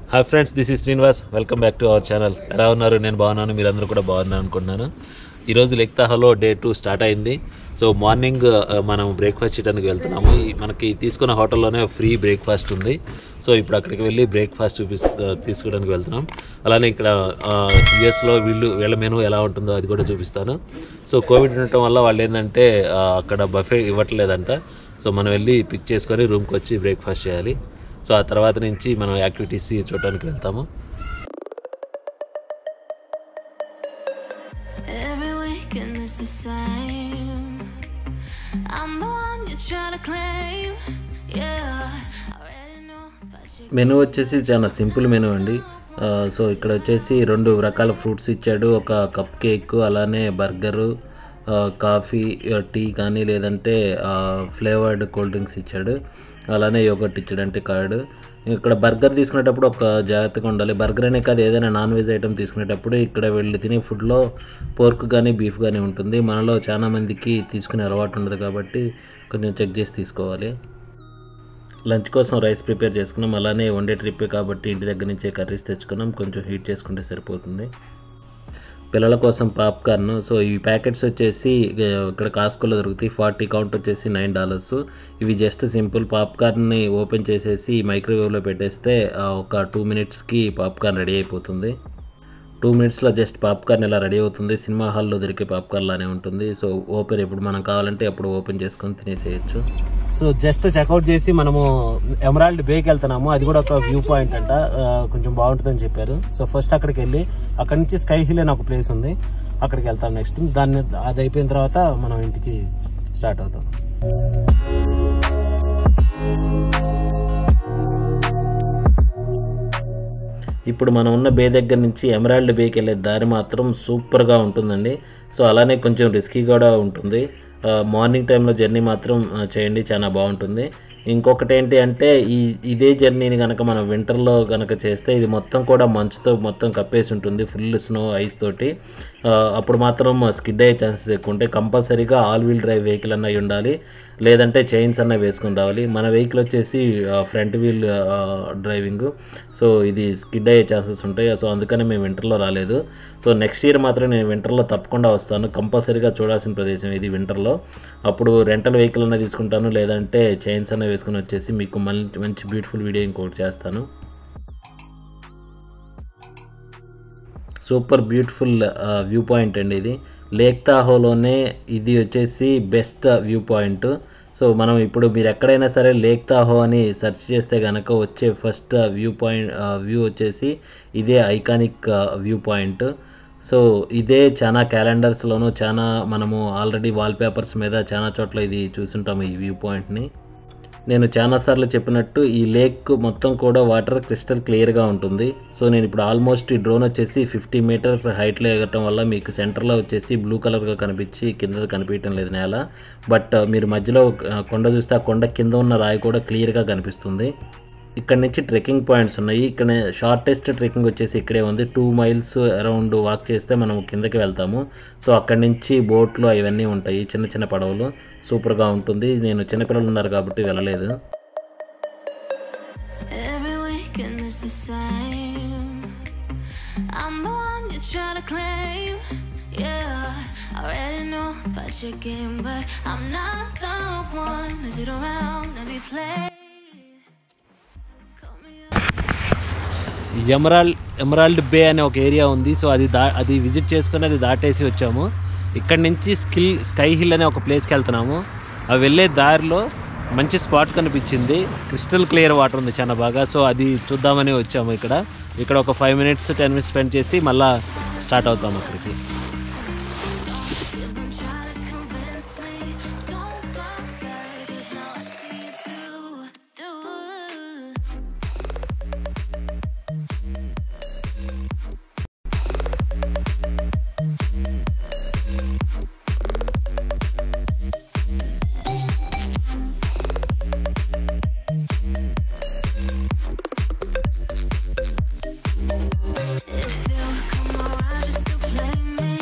Hi friends this is Srinivas welcome back to our channel ఎలా ఉన్నారు నేను బాగున్నాను మీరందరూ కూడా బాగున్నారు అనుకుంటున్నాను ఈరోజు లెక్తాహలో డే టూ స్టార్ట్ అయింది సో మార్నింగ్ ఆ, మనం బ్రేక్ఫాస్ట్ చేయడానికి వెళ్తున్నాము ఈ- మనకి తీసుకున్న హోటల్లోనే ఫ్రీ బ్రేక్ఫాస్ట్ ఉంది సో ఇప్పుడు అక్కడికి వెళ్ళి బ్రేక్ఫాస్ట్ చూపిస్ ఆ, తీసుకోవడానికి వెళ్తున్నాం అలానే ఇక్కడ యుఎస్లో వీళ్ళు వీళ్ళ మెనూ ఎలా ఉంటుందో అది కూడా చూపిస్తాను సో కోవిడ్ ఉండటం వల్ల వాళ్ళు ఏంటంటే ఆ, అక్కడ బఫే ఇవ్వట్లేదంట సో మనం వెళ్ళి పిక్ చేసుకొని రూమ్కి వచ్చి బ్రేక్ఫాస్ట్ చేయాలి సో ఆ తర్వాత నుంచి మనం యాక్టివిటీస్ చూడటానికి వెళ్తాము Every weekend is the same. I'm the one you're trying to claim. Yeah, I already know about you. Menu వచ్చేసి చాలా సింపుల్ మెనూ అండి ఆ, సో ఇక్కడ వచ్చేసి రెండు రకాల ఫ్రూట్స్ ఇచ్చాడు ఒక కప్ కేక్ అలానే బర్గరు ఆ, కాఫీ ఆ, టీ కానీ లేదంటే ఫ్లేవర్డ్ కూల్ డ్రింక్స్ ఇచ్చాడు అలానే యోగట్ ఇచ్చాడు అంటే కార్డు ఇక్కడ బర్గర్ తీసుకునేటప్పుడు ఒక జాగ్రత్తగా ఉండాలి బర్గర్ అనే కాదు ఏదైనా నాన్ వెజ్ ఐటమ్ తీసుకునేటప్పుడు ఇక్కడ వెళ్ళి తినే ఫుడ్లో పోర్క్ కానీ బీఫ్ కానీ ఉంటుంది మనలో చాలా మందికి తీసుకునే అలవాటు ఉండదు కాబట్టి కొంచెం చెక్ చేసి తీసుకోవాలి లంచ్ కోసం రైస్ ప్రిపేర్ చేసుకున్నాం అలానే వండే ట్రిప్పే కాబట్టి ఇంటి దగ్గర నుంచే కర్రీస్ తెచ్చుకున్నాం కొంచెం హీట్ చేసుకుంటే సరిపోతుంది పిల్లల కోసం పాప్కార్న్ సో ఈ ప్యాకెట్స్ వచ్చేసి ఇక ఇక్కడ కాస్కోలో దొరుకుతాయి ఫార్టీ కౌంట్ వచ్చేసి నైన్ డాలర్స్ ఇవి జస్ట్ సింపుల్ పాప్కార్న్ని ఓపెన్ చేసేసి మైక్రోవేవ్లో పెట్టేస్తే ఆ, ఒక టూ మినిట్స్కి పాప్కార్న్ రెడీ అయిపోతుంది టూ మినిట్స్లో జస్ట్ పాప్కార్న్ ఇలా రెడీ అవుతుంది సినిమా హాల్లో దొరికే పాప్కార్న్ లానే ఉంటుంది సో ఓపెన్ ఎప్పుడు మనం కావాలంటే అప్పుడు ఓపెన్ చేసుకొని తినేసేయచ్చు సో జస్ట్ చెక్అవుట్ చేసి మనము ఎమరాల్డ్ బేకి వెళ్తున్నాము అది కూడా ఒక వ్యూ పాయింట్ అంట ఆ, కొంచెం బాగుంటుందని చెప్పారు సో ఫస్ట్ అక్కడికి వెళ్ళి అక్కడ నుంచి స్కై హిల్ అని ఒక ప్లేస్ ఉంది అక్కడికి వెళ్తాం నెక్స్ట్ దాన్ని అది అయిపోయిన తర్వాత మనం ఇంటికి స్టార్ట్ అవుతాం ఇప్పుడు మనం ఉన్న బే దగ్గర నుంచి ఎమరాల్డ్ బేకి వెళ్ళే దారి మాత్రం సూపర్గా ఉంటుందండి సో అలానే కొంచెం రిస్కీ కూడా ఉంటుంది ఆ, మార్నింగ్ టైంలో జర్నీ మాత్రం ఆ, చేయండి చాలా బాగుంటుంది ఇంకొకటి ఏంటి అంటే ఈ ఇదే జర్నీని కనుక మనం వింటర్లో కనుక చేస్తే ఇది మొత్తం కూడా మంచుతో మొత్తం కప్పేసి ఉంటుంది ఫుల్ స్నో ఐస్ తోటి ఆ, అప్పుడు మాత్రం స్కిడ్ అయ్యే ఛాన్సెస్ ఎక్కువ ఉంటాయి కంపల్సరీగా ఆల్ వీల్ డ్రైవ్ వెహికల్ అన్నవి ఉండాలి లేదంటే చైన్స్ అన్న వేసుకుని రావాలి మన వెహికల్ వచ్చేసి ఫ్రంట్ వీల్ డ్రైవింగ్ సో ఇది స్కిడ్ అయ్యే ఛాన్సెస్ ఉంటాయి సో అందుకని మేము వింటర్లో రాలేదు సో నెక్స్ట్ ఇయర్ మాత్రం నేను వింటర్లో తప్పకుండా వస్తాను కంపల్సరీగా చూడాల్సిన ప్రదేశం ఇది వింటర్లో అప్పుడు రెంటల్ వెహికల్ అన్న తీసుకుంటాను లేదంటే చైన్స్ అన్న వేసుకుని వచ్చేసి మీకు మంచి మంచి బ్యూటిఫుల్ వీడియో ఇంకోటి చేస్తాను సూపర్ బ్యూటిఫుల్ వ్యూ పాయింట్ అండి ఇది లేక్ తాహోలోనే ఇది వచ్చేసి బెస్ట్ వ్యూ పాయింట్ సో మనం ఇప్పుడు మీరు ఎక్కడైనా సరే లేక్ తాహో అని సెర్చ్ చేస్తే కనుక వచ్చే ఫస్ట్ వ్యూ పాయింట్ వ్యూ వచ్చేసి ఇదే ఐకానిక్ వ్యూ పాయింట్ సో ఇదే చాలా క్యాలెండర్స్లోనూ చాలా మనము ఆల్రెడీ వాల్పేపర్స్ మీద చాలా చోట్ల ఇది చూసుంటాము ఈ వ్యూ పాయింట్ని నేను చాలాసార్లు చెప్పినట్టు ఈ లేక్ మొత్తం కూడా వాటర్ క్రిస్టల్ క్లియర్గా ఉంటుంది సో నేను ఇప్పుడు ఆల్మోస్ట్ ఈ డ్రోన్ వచ్చేసి ఫిఫ్టీ మీటర్స్ హైట్లో ఎగటం వల్ల మీకు సెంటర్లో వచ్చేసి బ్లూ కలర్గా కనిపించి కింద కనిపించడం లేదు నేల బట్ మీరు మధ్యలో ఆ, కొండ చూస్తే ఆ కొండ కింద ఉన్న రాయి కూడా క్లియర్గా కనిపిస్తుంది ఇక్కడ నుంచి ట్రెక్కింగ్ పాయింట్స్ ఉన్నాయి ఇక్కడ షార్టెస్ట్ ట్రెక్కింగ్ వచ్చేసి ఇక్కడే ఉంది టూ మైల్స్ అరౌండ్ వాక్ చేస్తే మనం కిందకి వెళ్తాము సో అక్కడి నుంచి బోట్లు అవన్నీ ఉంటాయి చిన్న చిన్న పడవలు సూపర్గా ఉంటుంది నేను చిన్నపిల్లలు ఉన్నారు కాబట్టి వెళ్ళలేదు Every weekend is the same. I'm the one you're trying to claim. Yeah, I already know about your game, but I'm not the one to sit around and be played. Call me up. Emerald emerald bay అనే ఒక area ఉంది so అది దా అది visit చేసుకుని అది దాటేసి వచ్చాము ఇక్కడ నుంచి స్కిల్ స్కై హిల్ అనే ఒక ప్లేస్కి వెళ్తున్నాము అవి వెళ్ళే దారిలో మంచి స్పాట్ కనిపించింది క్రిస్టల్ క్లియర్ వాటర్ ఉంది చాలా బాగా సో అది చూద్దామని వచ్చాము ఇక్కడ ఇక్కడ ఒక five minutes ten minutes spend చేసి మళ్ళీ స్టార్ట్ అవుతాము అక్కడికి Don't try to convince me. Don't bother, 'cause now I see it through, through. If you come around just to play me,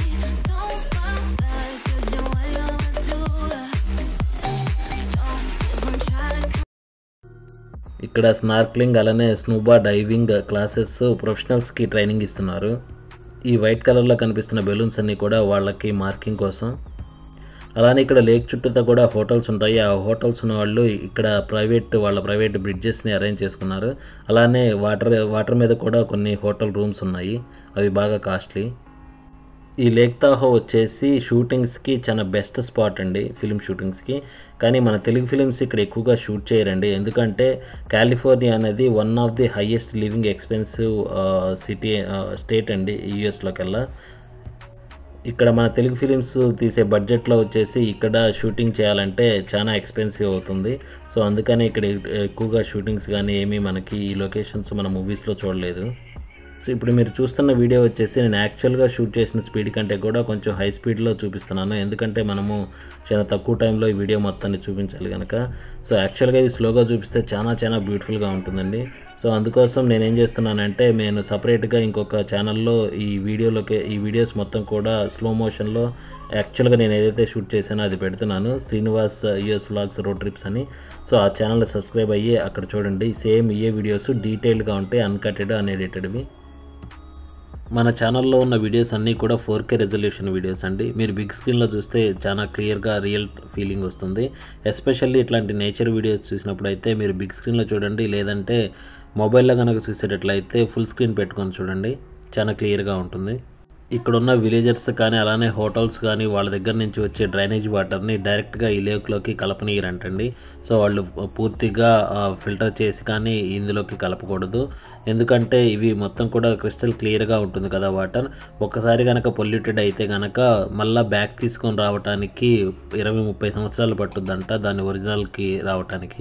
ఇక్కడ స్నార్క్లింగ్ అలానే స్నూబా డైవింగ్ క్లాసెస్ ప్రొఫెషనల్స్కి training ఇస్తున్నారు ఈ white కలర్లో కనిపిస్తున్న బెలూన్స్ అన్నీ కూడా వాళ్ళకి మార్కింగ్ కోసం అలానే ఇక్కడ లేక్ చుట్టూతో కూడా హోటల్స్ ఉంటాయి ఆ హోటల్స్ ఉన్న వాళ్ళు ఇక్కడ ప్రైవేట్ వాళ్ళ ప్రైవేట్ బ్రిడ్జెస్ని అరేంజ్ చేసుకున్నారు అలానే వాటర్ వాటర్ మీద కూడా కొన్ని హోటల్ రూమ్స్ ఉన్నాయి అవి బాగా కాస్ట్లీ ఈ లేక్ తాహో వచ్చేసి షూటింగ్స్కి చాలా బెస్ట్ స్పాట్ అండి ఫిలిం షూటింగ్స్కి కానీ మన తెలుగు ఫిలిమ్స్ ఇక్కడ ఎక్కువగా షూట్ చేయరండి ఎందుకంటే కాలిఫోర్నియా అనేది one of the highest living expensive city state అండి యూఎస్లోకెల్లా ఇక్కడ మన తెలుగు ఫిలిమ్స్ తీసే బడ్జెట్లో వచ్చేసి ఇక్కడ షూటింగ్ చేయాలంటే చాలా ఎక్స్పెన్సివ్ అవుతుంది సో అందుకని ఇక్కడ ఎక్కువగా షూటింగ్స్ కానీ ఏమీ మనకి ఈ లొకేషన్స్ మన మూవీస్లో చూడలేదు సో ఇప్పుడు మీరు చూస్తున్న వీడియో వచ్చేసి నేను యాక్చువల్గా షూట్ చేసిన స్పీడ్ కంటే కూడా కొంచెం హై స్పీడ్లో చూపిస్తున్నాను ఎందుకంటే మనము చాలా తక్కువ టైంలో ఈ వీడియో మొత్తాన్ని చూపించాలి కనుక సో యాక్చువల్గా ఇది స్లోగా చూపిస్తే చాలా చాలా బ్యూటిఫుల్గా ఉంటుందండి సో అందుకోసం నేను ఏం చేస్తున్నానంటే నేను సపరేట్గా ఇంకొక ఛానల్లో ఈ వీడియోలోకి ఈ వీడియోస్ మొత్తం కూడా స్లో మోషన్లో యాక్చువల్గా నేను ఏదైతే షూట్ చేశానో అది పెడుతున్నాను Srinivas US vlogs road trips అని సో ఆ ఛానల్ సబ్స్క్రైబ్ అయ్యి అక్కడ చూడండి సేమ్ ఇయే వీడియోస్ డీటెయిల్డ్గా ఉంటాయి అన్కటెడ్ అన్ఎడిటెడ్వి మన ఛానల్లో ఉన్న వీడియోస్ అన్నీ కూడా ఫోర్ కే రెజల్యూషన్ వీడియోస్ అండి మీరు బిగ్ స్క్రీన్లో చూస్తే చాలా క్లియర్గా రియల్ ఫీలింగ్ వస్తుంది ఎస్పెషల్లీ ఇట్లాంటి నేచర్ వీడియోస్ చూసినప్పుడు అయితే మీరు బిగ్ స్క్రీన్లో చూడండి లేదంటే మొబైల్లో కనుక చూసేటట్లయితే ఫుల్ స్క్రీన్ పెట్టుకొని చూడండి చాలా క్లియర్గా ఉంటుంది ఇక్కడ ఉన్న విలేజర్స్ కానీ అలానే హోటల్స్ కానీ వాళ్ళ దగ్గర నుంచి వచ్చే డ్రైనేజ్ వాటర్ని డైరెక్ట్గా ఈ లేక్లోకి కలపనీయరంటండి సో వాళ్ళు పూర్తిగా ఫిల్టర్ చేసి కానీ ఇందులోకి కలపకూడదు ఎందుకంటే ఇవి మొత్తం కూడా క్రిస్టల్ క్లియర్గా ఉంటుంది కదా వాటర్ ఒకసారి కనుక పొల్యూటెడ్ అయితే కనుక మళ్ళీ బ్యాక్ తీసుకొని రావడానికి ఇరవై ముప్పై సంవత్సరాలు పట్టుద్దంట దాని ఒరిజినల్కి రావడానికి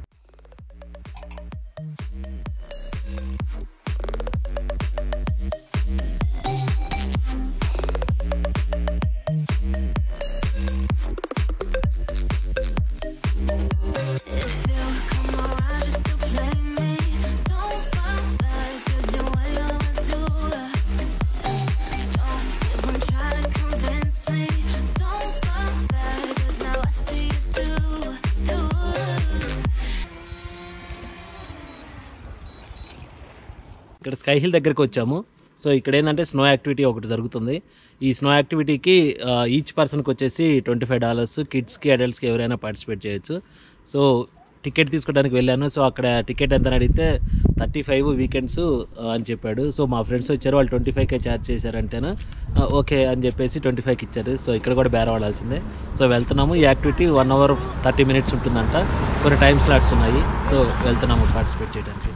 If you come around just to play me, don't bother, 'cause you're way overdue. Don't even try to convince me. Don't bother, 'cause now I see it through, through. ఇక్కడ స్కై హిల్ దగ్గరికి వచ్చాము so ఇక్కడ ఏంటంటే snow activity ఒకటి జరుగుతుంది ఈ snow యాక్టివిటీకి each పర్సన్కి వచ్చేసి ట్వంటీ ఫైవ్ డాలర్స్ కిడ్స్కి అడల్ట్స్కి ఎవరైనా పార్టిసిపేట్ చేయొచ్చు సో టికెట్ తీసుకోవడానికి వెళ్ళాను సో అక్కడ టికెట్ ఎంత అని అడిగితే థర్టీ ఫైవ్ వీకెండ్స్ అని చెప్పాడు సో మా ఫ్రెండ్స్ వచ్చారు వాళ్ళు ట్వంటీ ఫైవ్కే ఛార్జ్ చేశారంటేనా ఓకే అని చెప్పేసి ట్వంటీ ఫైవ్కి ఇచ్చారు సో ఇక్కడ కూడా బేర వాడాల్సిందే సో వెళ్తున్నాము ఈ activity one hour thirty minutes ఉంటుందంట కొన్ని టైం స్లాట్స్ ఉన్నాయి సో వెళ్తున్నాము పార్టిసిపేట్ చేయడానికి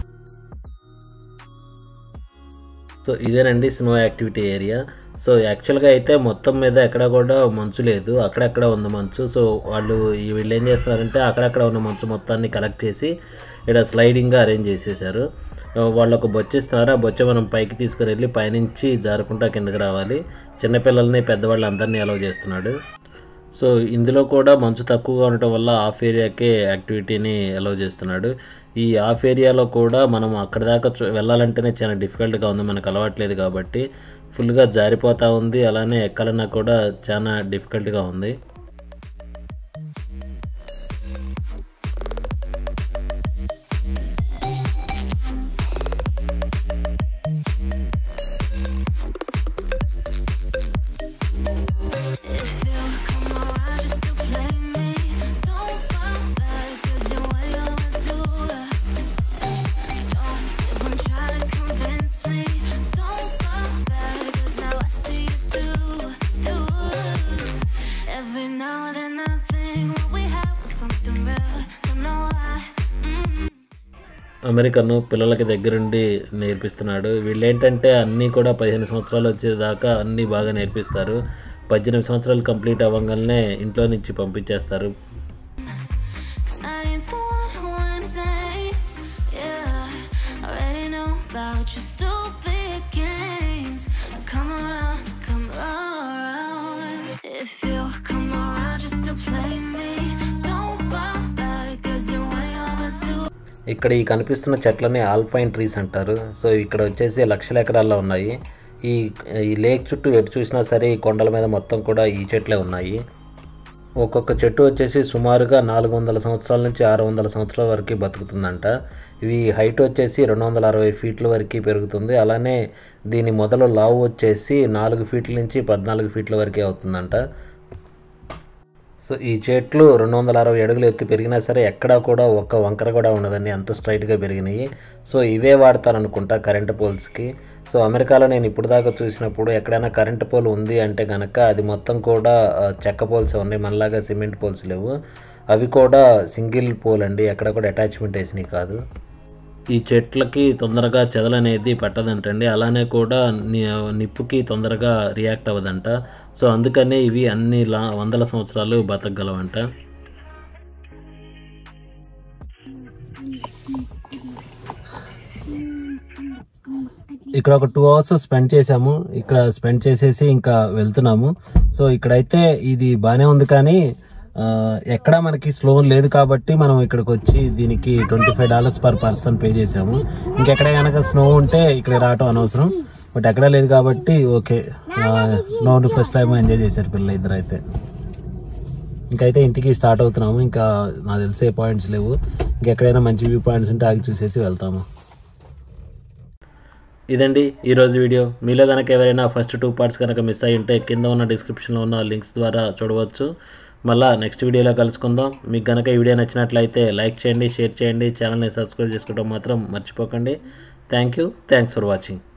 సో ఇదేనండి స్నో యాక్టివిటీ ఏరియా సో యాక్చువల్గా అయితే మొత్తం మీద ఎక్కడ కూడా మంచు లేదు అక్కడక్కడ ఉంది మంచు సో వాళ్ళు ఈ వీళ్ళు ఏం చేస్తున్నారంటే అక్కడక్కడ ఉన్న మంచు మొత్తాన్ని కలెక్ట్ చేసి ఇక్కడ స్లైడింగ్గా అరేంజ్ చేసేసారు ఆ, వాళ్ళు ఒక బొచ్చ ఇస్తున్నారు ఆ బొచ్చ మనం పైకి తీసుకుని వెళ్ళి పైనుంచి జారుకుంటా కిందకి రావాలి చిన్నపిల్లల్ని పెద్దవాళ్ళు అందరినీ అలౌ చేస్తున్నాడు సో ఇందులో కూడా మంచు తక్కువగా ఉండటం వల్ల ఆఫ్ ఏరియాకే యాక్టివిటీని అలౌ చేస్తున్నాడు ఈ ఆఫ్ ఏరియాలో కూడా మనం అక్కడ దాకా చూ- వెళ్ళాలంటేనే చాలా డిఫికల్ట్గా ఉంది మనకు అలవాట్లేదు కాబట్టి ఫుల్గా జారిపోతూ ఉంది అలానే ఎక్కాలన్నా కూడా చాలా డిఫికల్ట్గా ఉంది If you come around just to play me, don't bother, 'cause you're way overdue. Don't even try to convince me. Don't bother, 'cause now I see it through, through. Every now and then I think what we had was something real. Don't know why. Mm. American పిల్లలకి దగ్గరుండి నేర్పిస్తున్నాడు వీళ్ళు ఏంటంటే అన్నీ కూడా పదిహేను సంవత్సరాలు వచ్చేదాకా అన్నీ బాగా నేర్పిస్తారు పద్దెనిమిది సంవత్సరాలు కంప్లీట్ అవ్వగానే ఇంట్లో నుంచి పంపించేస్తారు Cause I ain't the one who wins names. Yeah, I already know about your stupid games. Come around, come around. If you come around just to play me, don't bother, cause you're way overdue. ఇక్కడ ఈ కనిపిస్తున్న చెట్లని alpine trees అంటారు so ఇక్కడ వచ్చేసి లక్షల ఎకరాల్లో ఉన్నాయి ఈ ఈ లేక్ చుట్టూ ఎటు చూసినా సరే ఈ కొండల మీద మొత్తం కూడా ఈ చెట్లే ఉన్నాయి ఒక్కొక్క చెట్టు వచ్చేసి సుమారుగా నాలుగు వందల సంవత్సరాల నుంచి ఆరు వందల సంవత్సరాల వరకు బతుకుతుందంట ఇవి హైట్ వచ్చేసి రెండు వందల అరవై ఫీట్ల వరకు పెరుగుతుంది అలానే దీని మొదలు లావు వచ్చేసి నాలుగు ఫీట్ల నుంచి పద్నాలుగు ఫీట్ల వరకే అవుతుందంట సో ఈ చెట్లు రెండు వందల అరవై అడుగులు ఎత్తు పెరిగినా సరే ఎక్కడా కూడా ఒక్క వంకర కూడా ఉండదండి అంత స్ట్రైట్గా పెరిగినాయి సో ఇవే వాడతారనుకుంటా కరెంట్ పోల్స్కి సో అమెరికాలో నేను ఇప్పుడు దాకా చూసినప్పుడు ఎక్కడైనా కరెంట్ పోల్ ఉంది అంటే కనుక అది మొత్తం కూడా ఆ, చెక్క పోల్సే ఉన్నాయి మనలాగా సిమెంట్ పోల్స్ లేవు అవి కూడా సింగిల్ పోల్ అండి ఎక్కడ కూడా అటాచ్మెంట్ వేసినవి కాదు ఈ చెట్లకి తొందరగా చెదలు అనేది పట్టదంటండి అలానే కూడా ని- నిప్పుకి తొందరగా రియాక్ట్ అవ్వదంట సో అందుకనే ఇవి అన్ని లా వందల సంవత్సరాలు బతకగలవంట ఇక్కడ ఒక టూ అవర్స్ స్పెండ్ చేసాము ఇక్కడ స్పెండ్ చేసేసి ఇంకా వెళ్తున్నాము సో ఇక్కడైతే ఇది బాగానే ఉంది కానీ ఆ, ఎక్కడ మనకి స్లో లేదు కాబట్టి మనం ఇక్కడికి వచ్చి దీనికి twenty five dollars per person pay చేసాము ఇంకెక్కడ కనుక స్నో ఉంటే ఇక్కడ రావటం అనవసరం బట్ ఎక్కడ లేదు కాబట్టి ఓకే స్నోని ఫస్ట్ టైం ఎంజాయ్ చేశారు పిల్లలు ఇద్దరు అయితే ఇంకైతే ఇంటికి స్టార్ట్ అవుతున్నాము ఇంకా నాకు తెలిసే పాయింట్స్ లేవు ఇంకెక్కడైనా మంచి వ్యూ పాయింట్స్ ఉంటే ఆగి చూసేసి వెళ్తాము ఇదండి ఈరోజు వీడియో మీలో కనుక ఎవరైనా ఫస్ట్ టూ పార్ట్స్ కనుక మిస్ అయ్యి ఉంటే కింద ఉన్న డిస్క్రిప్షన్లో ఉన్న లింక్స్ ద్వారా చూడవచ్చు మళ్ళా నెక్స్ట్ వీడియోలో కలుసుకుందాం మీకు కనుక ఈ వీడియో నచ్చినట్లయితే లైక్ చేయండి షేర్ చేయండి ఛానల్ని సబ్స్క్రైబ్ చేసుకోవడం మాత్రం మర్చిపోకండి thank you thanks for watching